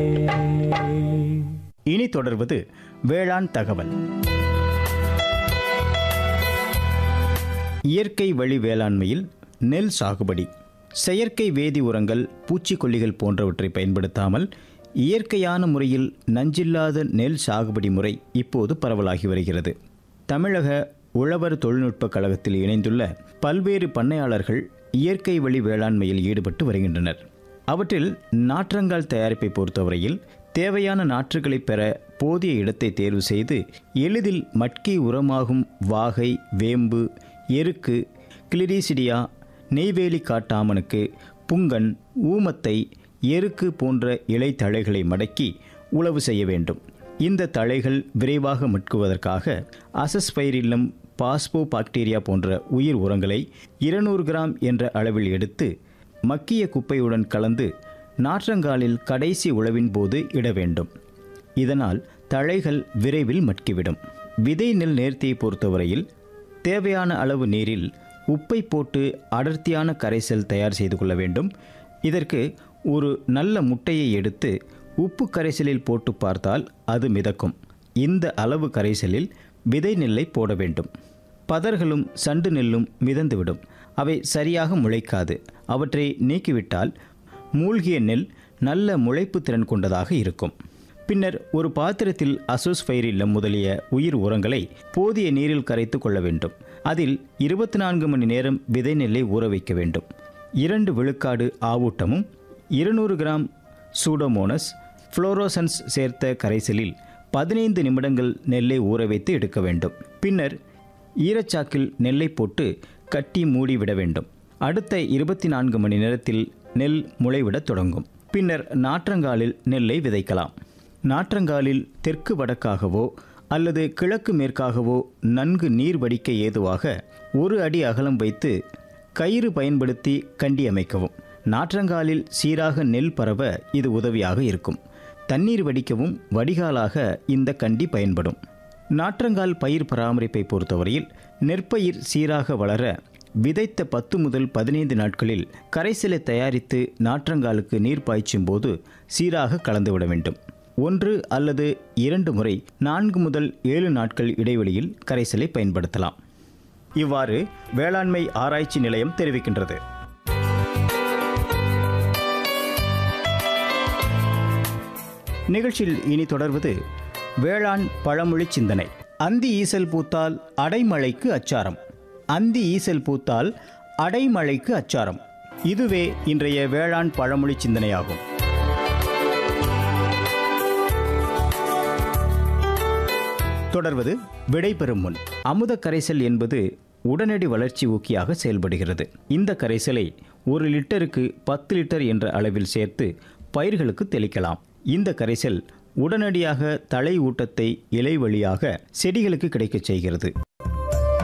இனி தொடர்வது வேளாண் தகவல் இயற்கை வழி வேளாண்மையில் நெல் சாகுபடி செயற்கை வேதி உரங்கள் பூச்சிக்கொல்லிகள் போன்றவற்றை பயன்படுத்தாமல் இயற்கையான முறையில் நஞ்சில்லாத நெல் சாகுபடி முறை இப்போது பரவலாகி வருகிறது தமிழக உழவர் தொழில்நுட்ப கழகத்தில் இணைந்துள்ள பல்வேறு பண்ணையாளர்கள் இயற்கை வழி வேளாண்மையில் ஈடுபட்டு வருகின்றனர் அவற்றில் நாற்றங்கால் தயாரிப்பை பொறுத்தவரையில் தேவையான நாற்றுகளை பெற போதிய இடத்தை தேர்வு செய்து எளிதில் மட்கி உரமாகும் வாகை வேம்பு எருக்கு கிளிரிசிடியா நெய்வேலி காட்டாமனுக்கு புங்கன் ஊமத்தை எருக்கு போன்ற இலை தழைகளை மடக்கி உழவு செய்ய வேண்டும் இந்த தழைகள் விரைவாக மட்குவதற்காக அசஸ்பைரில்லம் பாஸ்போ பாக்டீரியா போன்ற உயிர் உரங்களை இருநூறு கிராம் என்ற அளவில் எடுத்து மக்கிய குப்பையுடன் கலந்து நாற்றங்காலில் கடைசி உழவின் போது இட வேண்டும் இதனால் தழைகள் விரைவில் மட்கிவிடும் விதை நெல் நேர்த்தியை பொறுத்தவரையில் தேவையான அளவு நீரில் உப்பை போட்டு அடர்த்தியான கரைசல் தயார் செய்து கொள்ள வேண்டும் இதற்கு ஒரு நல்ல முட்டையை எடுத்து உப்பு கரைசலில் போட்டு பார்த்தால் அது மிதக்கும் இந்த அளவு கரைசலில் விதை நெல்லை போட வேண்டும் பதர்களும் சண்டு நெல்லும் மிதந்துவிடும் அவை சரியாக முளைக்காது அவற்றை நீக்கிவிட்டால் மூழ்கிய நெல் நல்ல முளைப்பு திறன் கொண்டதாக இருக்கும் பின்னர் ஒரு பாத்திரத்தில் அசோஸ்பைரில்லம் முதலிய உயிர் உரங்களை போதிய நீரில் கரைத்து கொள்ள வேண்டும் அதில் இருபத்தி நான்கு மணி நேரம் விதை நெல்லை ஊற வைக்க வேண்டும் இரண்டு விழுக்காடு ஆவூட்டமும் இருநூறு கிராம் சூடோமோனஸ் ஃப்ளோரோசன்ஸ் சேர்த்த கரைசலில் பதினைந்து நிமிடங்கள் நெல்லை ஊற வைத்து எடுக்க வேண்டும் பின்னர் ஈரச்சாக்கில் நெல்லை போட்டு கட்டி மூடி விட வேண்டும் அடுத்த இருபத்தி நான்கு மணி நேரத்தில் நெல் முளைவிடத் தொடங்கும் பின்னர் நாற்றங்காலில் நெல்லை விதைக்கலாம் நாற்றங்காலில் தெற்கு வடக்காகவோ அல்லது கிழக்கு மேற்காகவோ நன்கு நீர் வடிக்க ஏதுவாக ஒரு அடி அகலம் வைத்து கயிறு பயன்படுத்தி கண்டி அமைக்கவும் நாற்றங்காலில் சீராக நெல் பரவ இது உதவியாக இருக்கும் தண்ணீர் வடிக்கவும் வடிகாலாக இந்த கண்டி பயன்படும் நாற்றங்கால் பயிர் பராமரிப்பை பொறுத்தவரையில் நெற்பயிர் சீராக வளர விதைத்த பத்து முதல் பதினைந்து நாட்களில் கரைசலை தயாரித்து நாற்றங்காலுக்கு நீர் பாய்ச்சும் போது சீராக கலந்துவிட வேண்டும் ஒன்று அல்லது இரண்டு முறை நான்கு முதல் ஏழு நாட்கள் இடைவெளியில் கரைசலை பயன்படுத்தலாம் இவ்வாறு வேளாண்மை ஆராய்ச்சி நிலையம் தெரிவிக்கின்றது நிகழ்ச்சியில் இனி தொடர்வது வேளாண் பழமொழி சிந்தனை அந்தி ஈசல் பூத்தால் அடைமழைக்கு அச்சாரம் அந்தி ஈசல் பூத்தால் அடைமழைக்கு அச்சாரம் இதுவே இன்றைய வேளாண் பழமொழி சிந்தனையாகும் தொடர்வது விடைபெறும் முன் அமுத கரைசல் என்பது உடனடி வளர்ச்சி ஊக்கியாக செயல்படுகிறது இந்த கரைசலை ஒரு லிட்டருக்கு பத்து லிட்டர் என்ற அளவில் சேர்த்து பயிர்களுக்கு தெளிக்கலாம் இந்த கரைசல் உடனடியாக தலை ஊட்டத்தை இலை வழியாக செடிகளுக்கு கிடைக்கச் செய்கிறது